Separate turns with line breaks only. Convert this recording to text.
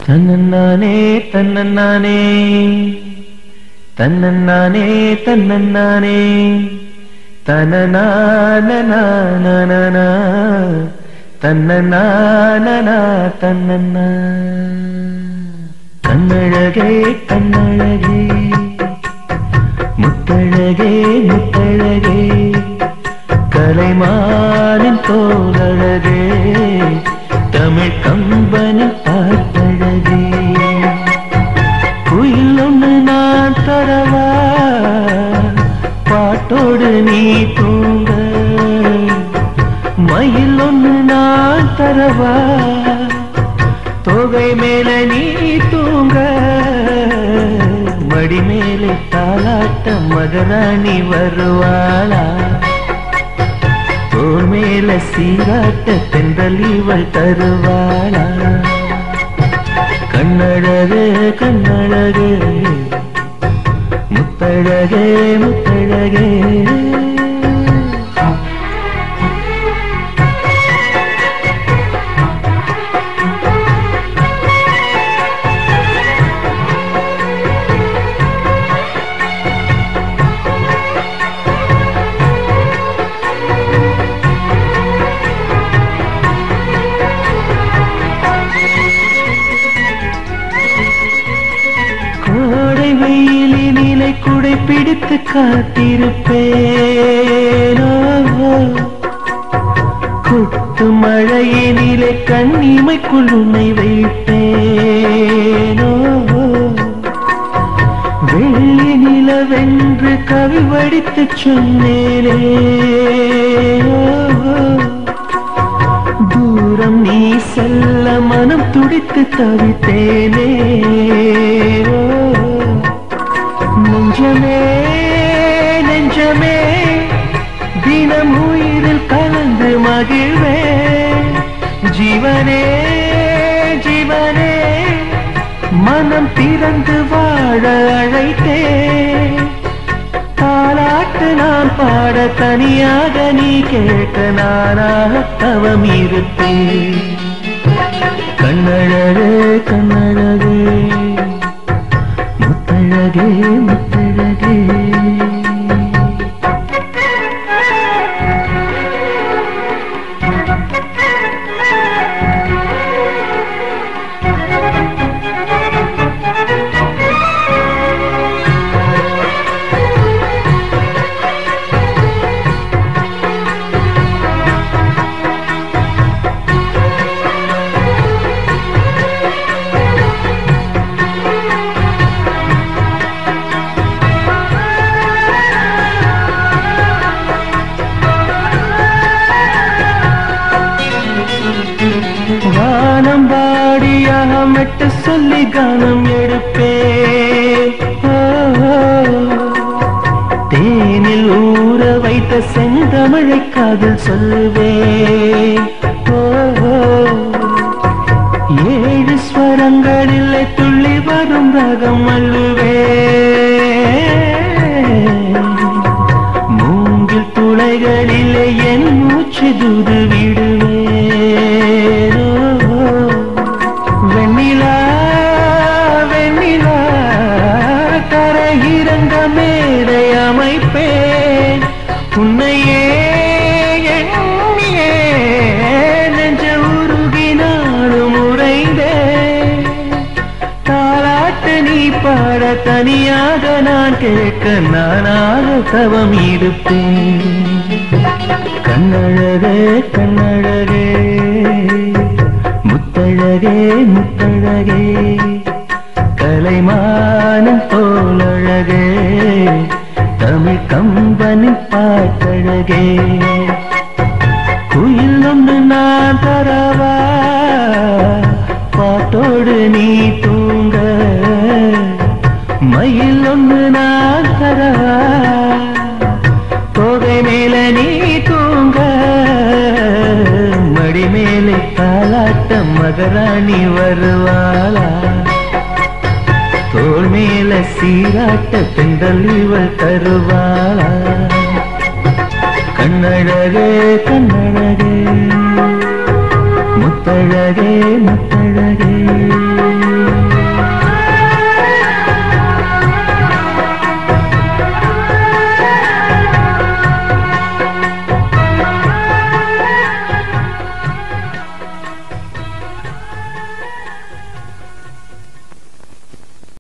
தன்னன்னானே தன்னன்னானே தன்னன்னானே தன்னன்னானே தனநானநானனா தன்னநானனா தன்னன்னா கண்ணழகே கண்ணழகே முத்தழகே முத்தழகே கலைமானின் தோலழகே தமிழ் கம்பனின் பார்த்தழகே குயில் ஒன்று நான் தரவா பாட்டோடு நீ தூங்க மயில் ஒன்று நான் தரவா தொகை மேல நீ தூங்க மடி மேலே தாலாட்ட மகராணி வருவாளா தோள் மேல சீராட்ட தென்றல் இவள் தருவாளா கண்ணழகு கண்ணழகு முத்தழகே முத்தழகே கோடை வெயிலினிலை குடை பிடித்து காத்திருப்பேனோ கொட்டு மழையினிலே கண்ணிமைக்குள் உன்னை வைப்பேனோ வெள்ளி நிலவென்று கவி வடித்து சொன்னேனே தூரம் நீ செல்ல மனம் துடித்து தவித்தேனே ஓ, நெஞ்சமே நெஞ்சமே தினம் உயிரில் கலந்து மகிழ்வே ஜீவனே ஜீவனே மனம் திறந்து வாழ அழைத்தே தாலாட்டு நான் பாட தனியாக நீ கேட்க நானாக தவம் இருப்பேன் கண்ணழகே கண்ணழகே முத்தழகே முத்தழகே வானம் வாடியாக மெட்டு சொல்லி கானம் எடுப்பேன் ஓ, ஓ. தேனில் ஊற வைத்த செந்தமிழை காதல் சொல்லுவேன் ஓ, ஓ. ஏழு ஸ்வரங்களில் துள்ளி வரும் ரகம் அள்ளுவேன் மூங்கில் துளைகளிலே என் மூச்சு தூது விடுவேன் ஓ, ஓ. வெண்ணிலா வெண்ணிலா கரையிறங்க மேடை அமைப்பேன் உன்னையே எண்ணியே நெஞ்ச உருகி நானும் உறைந்தேன் தாலாட்டு நீ பாட தனியாக நான் கேட்க நானாக தவம் இருப்பேன் கண்ணழகே கண்ணழகே முத்தழகே முத்தழகே கலைமானம் தோலழகே தமிழ் கம்பனின் பாட்டழகே குயில் ஒன்று நான் தரவா பாட்டோடு நீ தூங்க மயில் ஒன்று நான் தரவா தோகை மேல நீ தூங்க மடி மேலே தாலாட்ட மகராணி வருவாளா தோள் மேல சீராட்ட பெண்கள் இவள் தருவாளா கண்ணழகே கண்ணழகே முத்தழகே முத்த